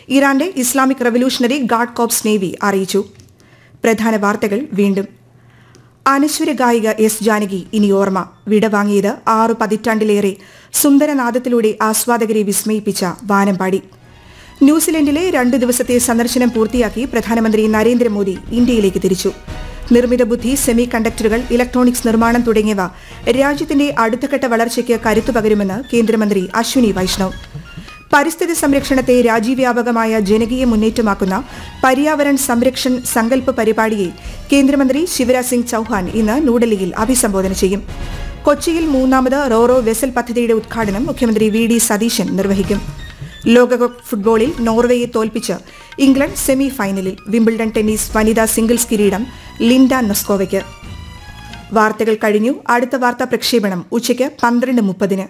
ഇറാന്റെ Islamic revolutionary guard corps navy അറിയിച്ചു പ്രധാന വാർത്തകൾ വീണ്ടും അനശ്വര ഗായിക എസ് ജാനകി ഇനി ഓർമ്മ വിടവാങ്ങിയത് ആറു പതിറ്റാണ്ടിലേറെ സുന്ദരനാദത്തിലൂടെ ആസ്വാദകരെ വിസ്മയിപ്പിച്ച വാനമ്പാടി ന്യൂസിലൻഡിലെ രണ്ടു ദിവസത്തെ സന്ദർശനം പൂർത്തിയാക്കി പ്രധാനമന്ത്രി നരേന്ദ്രമോദി ഇന്ത്യയിലേക്ക് തിരിച്ചു നിർമ്മിത ബുദ്ധി സെമി കണ്ടക്ടറുകൾ ഇലക്ട്രോണിക്സ് നിർമ്മാണം തുടങ്ങിയവ രാജ്യത്തിന്റെ അടുത്തഘട്ട വളർച്ചയ്ക്ക് കരുത്തു പകരുമെന്ന് കേന്ദ്രമന്ത്രി അശ്വിനി വൈഷ്ണവ് പരിസ്ഥിതി സംരക്ഷണത്തെ രാജ്യവ്യാപകമായ ജനകീയ മുന്നേറ്റമാക്കുന്ന പര്യാവരൺ സംരക്ഷൺ സങ്കല്പ് പരിപാടിയെ കേന്ദ്രമന്ത്രി ശിവരാജ് സിംഗ് ചൌഹാൻ ഇന്ന് ന്യൂഡൽഹിയിൽ അഭിസംബോധന ചെയ്യും കൊച്ചിയിൽ മൂന്നാമത് റോറോ വെസൽ പദ്ധതിയുടെ ഉദ്ഘാടനം മുഖ്യമന്ത്രി വി ഡി സതീശൻ നിർവഹിക്കും ലോകകപ്പ് ഫുട്ബോളിൽ നോർവേയെ തോൽപ്പിച്ച് ഇംഗ്ലണ്ട് സെമി ഫൈനലിൽ വിംബിൾഡൺ ടെന്നീസ് വനിതാ സിംഗിൾസ് കിരീടം ലിൻഡ നൊസ്കോവയ്ക്ക് വാർത്തകൾ കഴിഞ്ഞു അടുത്ത വാർത്താ പ്രക്ഷേപണം ഉച്ചയ്ക്ക് പന്ത്രണ്ട് മുപ്പതിന്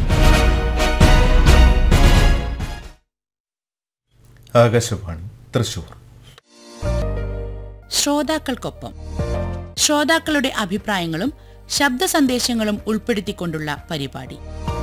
ആകാശവാണി തൃശൂർ ശ്രോതാക്കൾക്കൊപ്പം ശ്രോതാക്കളുടെ അഭിപ്രായങ്ങളും ശബ്ദ സന്ദേശങ്ങളും ഉൾപ്പെടുത്തിക്കൊണ്ടുള്ള പരിപാടി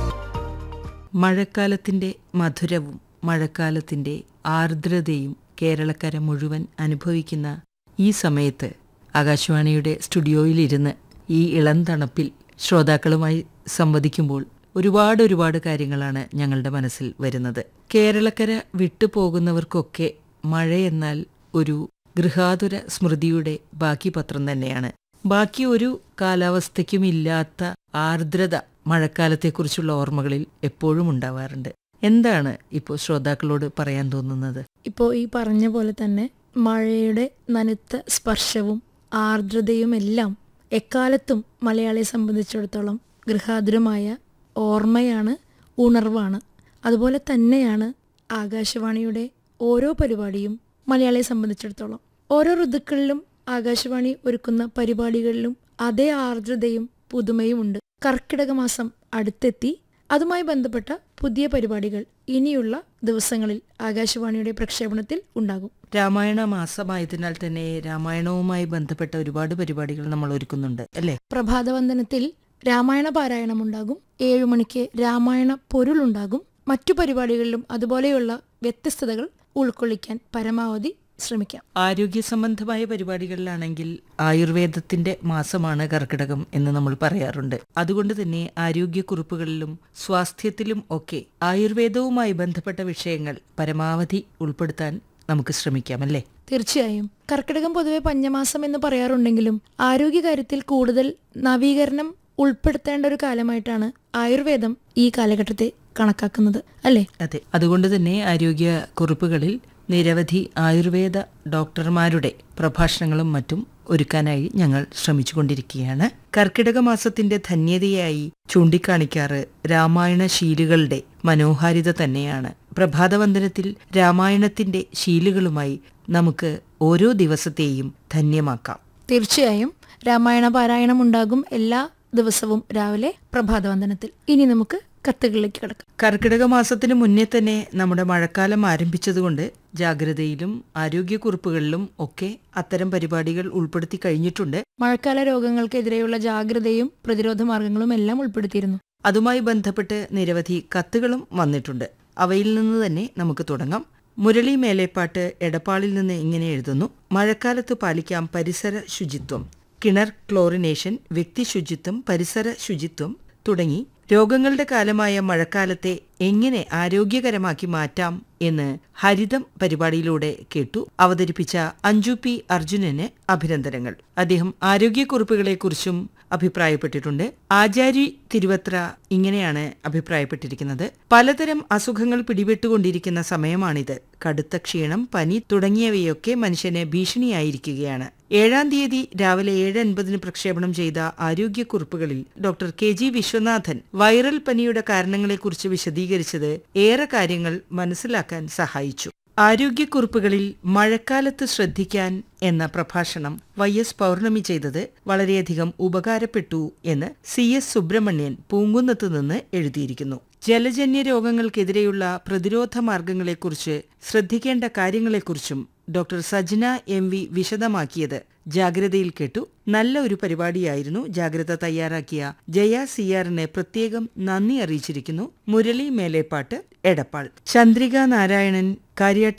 മഴക്കാലത്തിന്റെ മധുരവും മഴക്കാലത്തിന്റെ ആർദ്രതയും കേരളക്കര മുഴുവൻ അനുഭവിക്കുന്ന ഈ സമയത്ത് ആകാശവാണിയുടെ സ്റ്റുഡിയോയിലിരുന്ന് ഈ ഇളം തണുപ്പിൽ ശ്രോതാക്കളുമായി സംവദിക്കുമ്പോൾ ഒരുപാട് ഒരുപാട് കാര്യങ്ങളാണ് ഞങ്ങളുടെ മനസ്സിൽ വരുന്നത് കേരളക്കര വിട്ടുപോകുന്നവർക്കൊക്കെ മഴയെന്നാൽ ഒരു ഗൃഹാതുര സ്മൃതിയുടെ ബാക്കി പത്രം തന്നെയാണ് ബാക്കി ഒരു കാലാവസ്ഥയ്ക്കും ഇല്ലാത്ത ആർദ്രത മഴക്കാലത്തെക്കുറിച്ചുള്ള ഓർമ്മകളിൽ എപ്പോഴും ഉണ്ടാവാറുണ്ട് എന്താണ് ഇപ്പോൾ ശ്രോതാക്കളോട് പറയാൻ തോന്നുന്നത് ഇപ്പോൾ ഈ പറഞ്ഞ പോലെ തന്നെ മഴയുടെ നനുത്ത സ്പർശവും ആർദ്രതയും എല്ലാം എക്കാലത്തും മലയാളിയെ സംബന്ധിച്ചിടത്തോളം ഗൃഹാതുരമായ ഓർമ്മയാണ് ഉണർവാണ് അതുപോലെ തന്നെയാണ് ആകാശവാണിയുടെ ഓരോ പരിപാടിയും മലയാളിയെ സംബന്ധിച്ചിടത്തോളം ഓരോ ഋതുക്കളിലും ആകാശവാണി ഒരുക്കുന്ന പരിപാടികളിലും അതേ ആർദ്രതയും പുതുമയും ഉണ്ട് കർക്കിടക മാസം അടുത്തെത്തി അതുമായി ബന്ധപ്പെട്ട പുതിയ പരിപാടികൾ ഇനിയുള്ള ദിവസങ്ങളിൽ ആകാശവാണിയുടെ പ്രക്ഷേപണത്തിൽ ഉണ്ടാകും രാമായണ മാസമായതിനാൽ തന്നെ രാമായണവുമായി ബന്ധപ്പെട്ട ഒരുപാട് പരിപാടികൾ നമ്മൾ ഒരുക്കുന്നുണ്ട് അല്ലേ പ്രഭാതവന്ദനത്തിൽ രാമായണ പാരായണം ഉണ്ടാകും ഏഴു മണിക്ക് രാമായണ പൊരുളുണ്ടാകും മറ്റു പരിപാടികളിലും അതുപോലെയുള്ള വ്യത്യസ്തതകൾ ഉൾക്കൊള്ളിക്കാൻ പരമാവധി ശ്രമിക്കാം ആരോഗ്യ സംബന്ധമായ പരിപാടികളിലാണെങ്കിൽ ആയുർവേദത്തിന്റെ മാസമാണ് കർക്കിടകം എന്ന് നമ്മൾ പറയാറുണ്ട് അതുകൊണ്ട് തന്നെ ആരോഗ്യക്കുറിപ്പുകളിലും സ്വാസ്ഥ്യത്തിലും ഒക്കെ ആയുർവേദവുമായി ബന്ധപ്പെട്ട വിഷയങ്ങൾ പരമാവധി ഉൾപ്പെടുത്താൻ നമുക്ക് ശ്രമിക്കാം അല്ലേ തീർച്ചയായും കർക്കിടകം പൊതുവെ പഞ്ഞമാസം എന്ന് പറയാറുണ്ടെങ്കിലും ആരോഗ്യകാര്യത്തിൽ കൂടുതൽ നവീകരണം ഉൾപ്പെടുത്തേണ്ട ഒരു കാലമായിട്ടാണ് ആയുർവേദം ഈ കാലഘട്ടത്തെ കണക്കാക്കുന്നത് അല്ലേ അതെ അതുകൊണ്ട് തന്നെ ആരോഗ്യ കുറിപ്പുകളിൽ നിരവധി ആയുർവേദ ഡോക്ടർമാരുടെ പ്രഭാഷണങ്ങളും മറ്റും ഒരുക്കാനായി ഞങ്ങൾ ശ്രമിച്ചുകൊണ്ടിരിക്കുകയാണ് കർക്കിടക മാസത്തിന്റെ ധന്യതയായി ചൂണ്ടിക്കാണിക്കാറ് രാമായണ ശീലുകളുടെ മനോഹാരിത തന്നെയാണ് പ്രഭാതവന്ദനത്തിൽ രാമായണത്തിന്റെ ശീലുകളുമായി നമുക്ക് ഓരോ ദിവസത്തെയും ധന്യമാക്കാം തീർച്ചയായും രാമായണ പാരായണം ഉണ്ടാകും എല്ലാ ദിവസവും രാവിലെ പ്രഭാതവന്ദനത്തിൽ ഇനി നമുക്ക് കത്തുകളിലേക്ക് കിടക്കാം കർക്കിടക മാസത്തിന് മുന്നേ തന്നെ നമ്മുടെ മഴക്കാലം ആരംഭിച്ചതുകൊണ്ട് ജാഗ്രതയിലും ആരോഗ്യക്കുറിപ്പുകളിലും ഒക്കെ അത്തരം പരിപാടികൾ ഉൾപ്പെടുത്തി കഴിഞ്ഞിട്ടുണ്ട് മഴക്കാല രോഗങ്ങൾക്കെതിരെയുള്ള ജാഗ്രതയും പ്രതിരോധ മാർഗങ്ങളും എല്ലാം ഉൾപ്പെടുത്തിയിരുന്നു അതുമായി ബന്ധപ്പെട്ട് നിരവധി കത്തുകളും വന്നിട്ടുണ്ട് അവയിൽ നിന്ന് തന്നെ നമുക്ക് തുടങ്ങാം മുരളി മേലേപ്പാട്ട് എടപ്പാളിൽ നിന്ന് ഇങ്ങനെ എഴുതുന്നു മഴക്കാലത്ത് പാലിക്കാം പരിസര ശുചിത്വം കിണർ ക്ലോറിനേഷൻ വ്യക്തി ശുചിത്വം പരിസര ശുചിത്വം തുടങ്ങി രോഗങ്ങളുടെ കാലമായ മഴക്കാലത്തെ എങ്ങനെ ആരോഗ്യകരമാക്കി മാറ്റാം എന്ന് ഹരിതം പരിപാടിയിലൂടെ കേട്ടു അവതരിപ്പിച്ച അഞ്ജു പി അർജുനന് അഭിനന്ദനങ്ങൾ അദ്ദേഹം ആരോഗ്യക്കുറിപ്പുകളെക്കുറിച്ചും അഭിപ്രായപ്പെട്ടിട്ടുണ്ട് ആചാരി തിരുവത്ര ഇങ്ങനെയാണ് അഭിപ്രായപ്പെട്ടിരിക്കുന്നത് പലതരം അസുഖങ്ങൾ പിടിപെട്ടുകൊണ്ടിരിക്കുന്ന സമയമാണിത് കടുത്ത ക്ഷീണം പനി തുടങ്ങിയവയൊക്കെ മനുഷ്യന് ഭീഷണിയായിരിക്കുകയാണ് ഏഴാം തീയതി രാവിലെ ഏഴ് അൻപതിന് പ്രക്ഷേപണം ചെയ്ത ആരോഗ്യക്കുറിപ്പുകളിൽ doctor K G Viswanathan viral പനിയുടെ കാരണങ്ങളെക്കുറിച്ച് വിശദീകരിച്ചത് ഏറെ കാര്യങ്ങൾ മനസ്സിലാക്കാൻ സഹായിച്ചു ആരോഗ്യക്കുറിപ്പുകളിൽ മഴക്കാലത്ത് ശ്രദ്ധിക്കാൻ എന്ന പ്രഭാഷണം വൈ എസ് പൗർണമി ചെയ്തത് വളരെയധികം ഉപകാരപ്പെട്ടു എന്ന് സി എസ് സുബ്രഹ്മണ്യൻ പൂങ്കുന്നത്ത് നിന്ന് എഴുതിയിരിക്കുന്നു ജലജന്യ രോഗങ്ങൾക്കെതിരെയുള്ള പ്രതിരോധ മാർഗങ്ങളെക്കുറിച്ച് ശ്രദ്ധിക്കേണ്ട കാര്യങ്ങളെക്കുറിച്ചും ഡോക്ടർ സജ്ന എം വി വിശദമാക്കിയത് ജാഗ്രതയിൽ കേട്ടു നല്ല ഒരു പരിപാടിയായിരുന്നു ജാഗ്രത തയ്യാറാക്കിയ ജയ സിയാറിനെ പ്രത്യേകം നന്ദി അറിയിച്ചിരിക്കുന്നു മുരളി മേലേപ്പാട്ട് എടപ്പാൾ ചന്ദ്രിക നാരായണൻ കാര്യാട്ട്